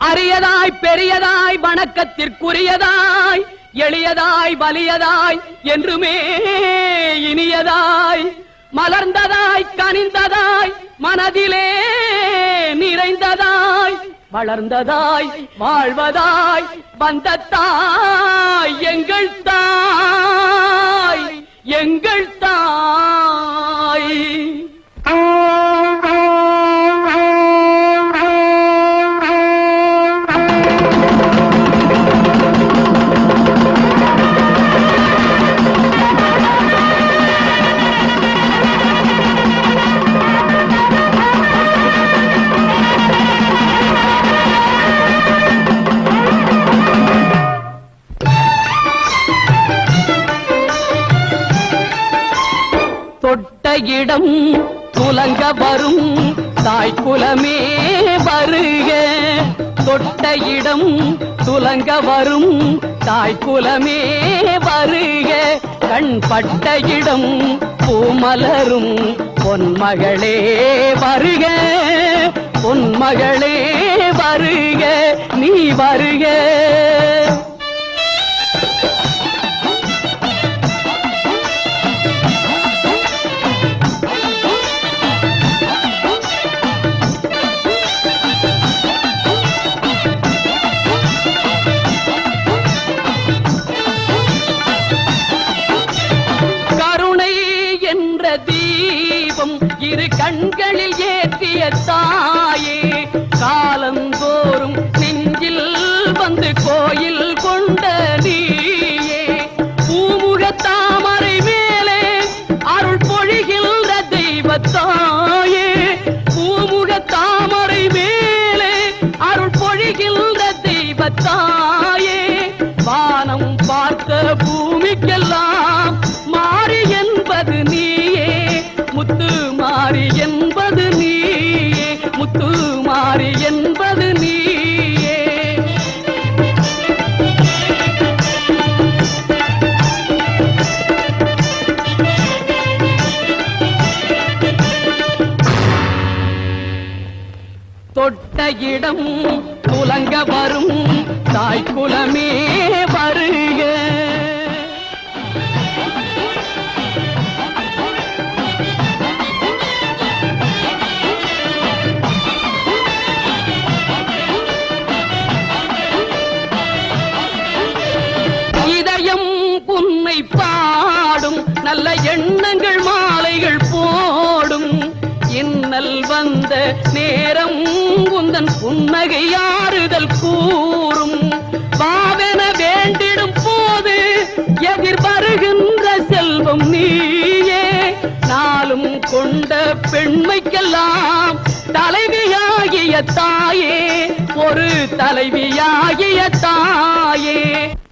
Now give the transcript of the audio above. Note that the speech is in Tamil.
அரியதாய் பெரியதாய் வணக்கத்திற்குரியதாய் எளியதாய் வலியதாய் என்றுமே இனியதாய் மலர்ந்ததாய் கனிந்ததாய் மனதிலே நிறைந்ததாய் வளர்ந்ததாய் வாழ்வதாய் வந்த தாய் எங்கள் தாய் எங்கள் தாய் தொட்ட இடம் துலங்க வரும் தாய் குலமே வருக தொட்ட இடம் துலங்க வரும் தாய் குலமே வருக கண் பட்ட இடம் பூமலரும் பொன்மகளே வருக பொன்மகளே வருக நீ வருக கருணை என்ற தீபம் இரு கண்களில் ஏற்றிய தாயே காலந்தோறும் நெஞ்சில் வந்து கோயில் கொண்ட நீயே பூமுக தாமரை மேலே அருள் பொழிகின்ற தெய்வத்தாயே பூமுக தாமரை மேலே அருள் பொழிகின்ற தெய்வத்தாயே வானம் பார்த்த பூமிக்கெல்லாம் மாறி என்பது நீயே முத்து மாறி என்பது நீயே முத்து மாறி என்பது நீயே தொட்ட இடம் துலங்க வரும் தாய் குலமே வருக இதயம் புன்னை பாடும் நல்ல எண்ணங்கள் மாலைகள் போடும் இன்னல் வந்த நேரம் உந்தன் புன்னகை ஆறுதல் கூறும் பாவென வேண்டிடும் போது எதிர் வருகின்ற செல்வம் நீயே நாளும் கொண்ட பெண்மைக்கெல்லாம் தலைவியாகிய தாயே ஒரு தலைவியாகிய தாயே